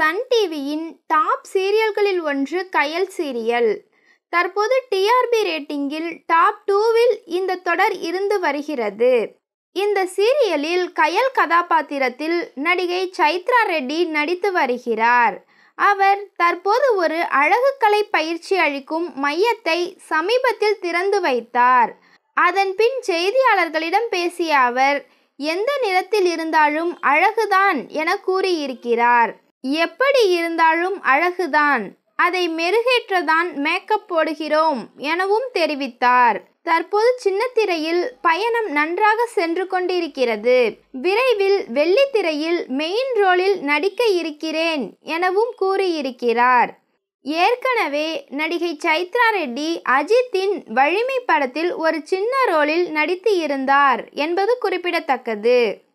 Sun டிவியின் top சீரியல்களில் ஒன்று கயல் சீரியல் தற்போது டிஆர்பி ரேட்டிங்கில் டாப் டூவில் இந்த தொடர் இருந்து வருகிறது இந்த சீரியலில் கயல் கதாபாத்திரத்தில் நடிகை சைத்ரா ரெட்டி நடித்து வருகிறார் அவர் தற்போது ஒரு அழகுக்கலை பயிற்சி அளிக்கும் மையத்தை சமீபத்தில் திறந்து வைத்தார் அதன் பின் செய்தியாளர்களிடம் பேசிய அவர் எந்த நிறத்தில் இருந்தாலும் அழகுதான் என கூறியிருக்கிறார் எப்படி இருந்தாலும் அழகுதான் அதை மெருகேற்றதான் மேக்கப் போடுகிறோம் எனவும் தெரிவித்தார் தற்போது சின்னத்திரையில் பயணம் நன்றாக சென்று கொண்டிருக்கிறது விரைவில் வெள்ளித்திரையில் மெயின் ரோலில் நடிக்க இருக்கிறேன் எனவும் கூறியிருக்கிறார் ஏற்கனவே நடிகை சைத்ரா ரெட்டி அஜித்தின் வலிமை படத்தில் ஒரு சின்ன ரோலில் நடித்து இருந்தார் என்பது குறிப்பிடத்தக்கது